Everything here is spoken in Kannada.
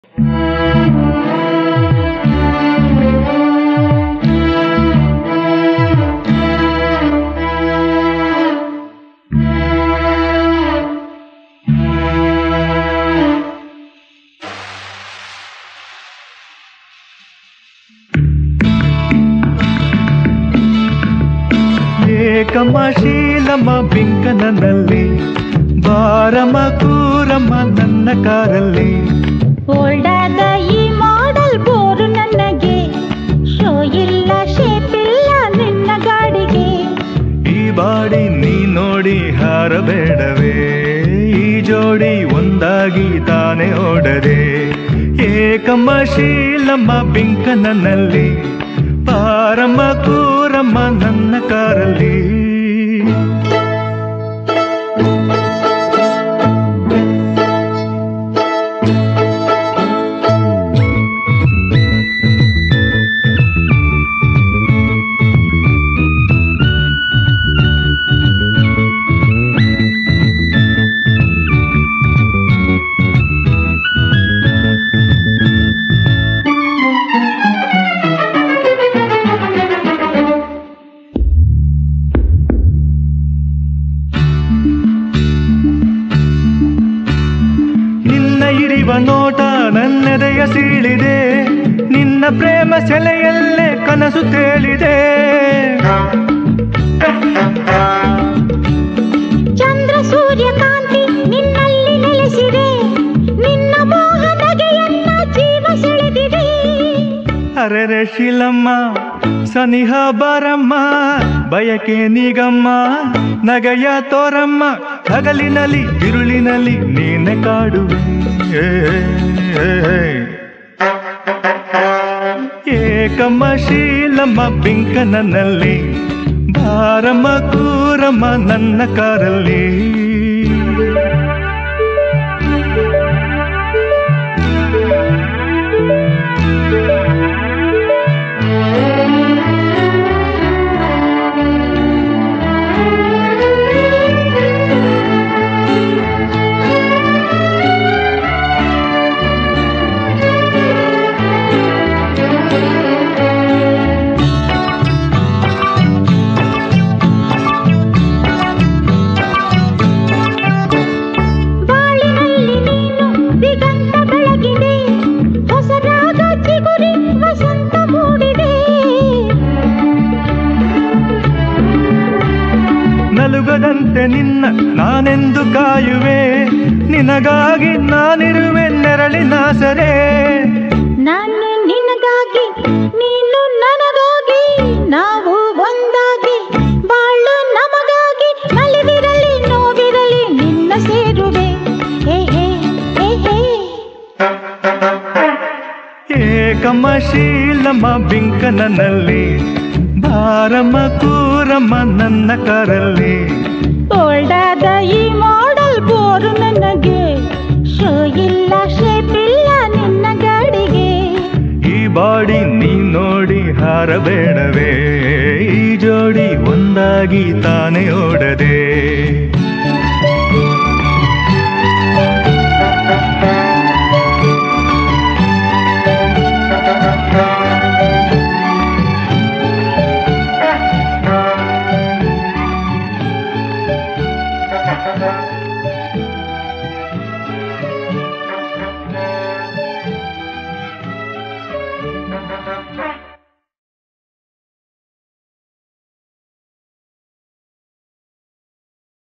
ಏಕಮ್ಮ ಶೀಲಮ್ಮ ಬಿಂಕನಲ್ಲಿ ಬಾರಮ್ಮ ಕೂರಮ್ಮ ನನ್ನ ಕಾರಲ್ಲಿ ಓಲ್ಡಾದ ಈ ಮಾಡೆಲ್ ಬೋರು ನನಗೆ ಶೋ ಇಲ್ಲ ಶೇಪ್ ಇಲ್ಲ ನಿನ್ನ ಗಾಡಿಗೆ ಈ ಬಾಡಿ ನೀ ನೋಡಿ ಹಾರಬೇಡವೇ ಈ ಜೋಡಿ ಒಂದಾಗಿ ತಾನೇ ಓಡದೆ ಏಕಮ್ಮ ಶೀಲಮ್ಮ ಬಿಂಕನಲ್ಲಿ ಪಾರಮ್ಮ ಕೂರಮ್ಮ ನನ್ನ ಕಾರಲ್ಲಿ ನಿನ್ನ ಇರಿವ ನೋಟ ನನ್ನೆದೆಯ ಸೀಳಿದೆ ನಿನ್ನ ಪ್ರೇಮ ಸೆಲೆಯಲ್ಲೇ ಕನಸು ತೇಲಿದೆ ಚಂದ್ರ ಸೂರ್ಯಕಾಂತಿ ನಿನ್ನಲ್ಲಿ ನೆಲೆಸಿದೆ ನಿನ್ನ ಮೋಹ ನಗೆಯನ್ನ ಜೀವ ಸೆಳೆದಿದೆ ಅರೆರೆ ಶಿಲಮ್ಮ ಸನಿಹ ಬಾರಮ್ಮ ಬಯಕೆ ನೀಗಮ್ಮ ನಗಯ ತೋರಮ್ಮ ಹಗಲಿನಲ್ಲಿ ತಿರುಳಿನಲ್ಲಿ ನೀನೆ ಕಾಡುವೆ ಏ, ಏ, ಏ. ಏಕಮ್ಮ ಶೀಲಮ್ಮ ಬಿಂಕನಲ್ಲಿ ಬಾರಮ್ಮ ಕೂರಮ್ಮ ನನ್ನ ಕಾರಲ್ಲಿ ಬಾಳಿನಲ್ಲಿ ನೀನು ದಿಗಂತ ಬೆಳಗಿದೆ ಹೊಸದಾದ ಚಿಗುರಿ ವಸಂತ ಮೂಡಿದೆ ನಲುಗದಂತೆ ನಿನ್ನ ನಾನೆಂದು ಕಾಯುವೆ ನಿನಗಾಗಿ ನಾನಿರುವೆ ನೆರಳಿನ ಸರೆ ನಾನು ನಿನಗಾಗಿ ನೀನು ನನಗಾಗಿ ನಾವು ಒಂದಾಗಿ ಬಾಳು ನಮಗಾಗಿ ನಲಿದಿರಲಿ ನೋವಿರಲಿ ನಿನ್ನ ಸೇರುವೆ ಹೇ ಹೇ ಹೇ ಹೇ ಏಕಮ್ಮ ಶೀಲಮ್ಮ ಬಿಂಕನಲ್ಲಿ ಬಾರಮ್ಮ ಕೂರಮ್ಮ ನನ್ನ ಕರಲ್ಲಿ ಓಲ್ಡಾದ ಈ ಮಾಡೆಲ್ ಬೋರು ನನಗೆ ಶೋ ಇಲ್ಲ ಶೇಪ್ ಇಲ್ಲ ನಿನ್ನ ಗಾಡಿಗೆ ಈ ಬಾಡಿ ನೀ ನೋಡಿ ಹಾರಬೇಡವೇ ಈ ಜೋಡಿ ಒಂದಾಗಿ ತಾನೇ ಓಡದೆ Thank you.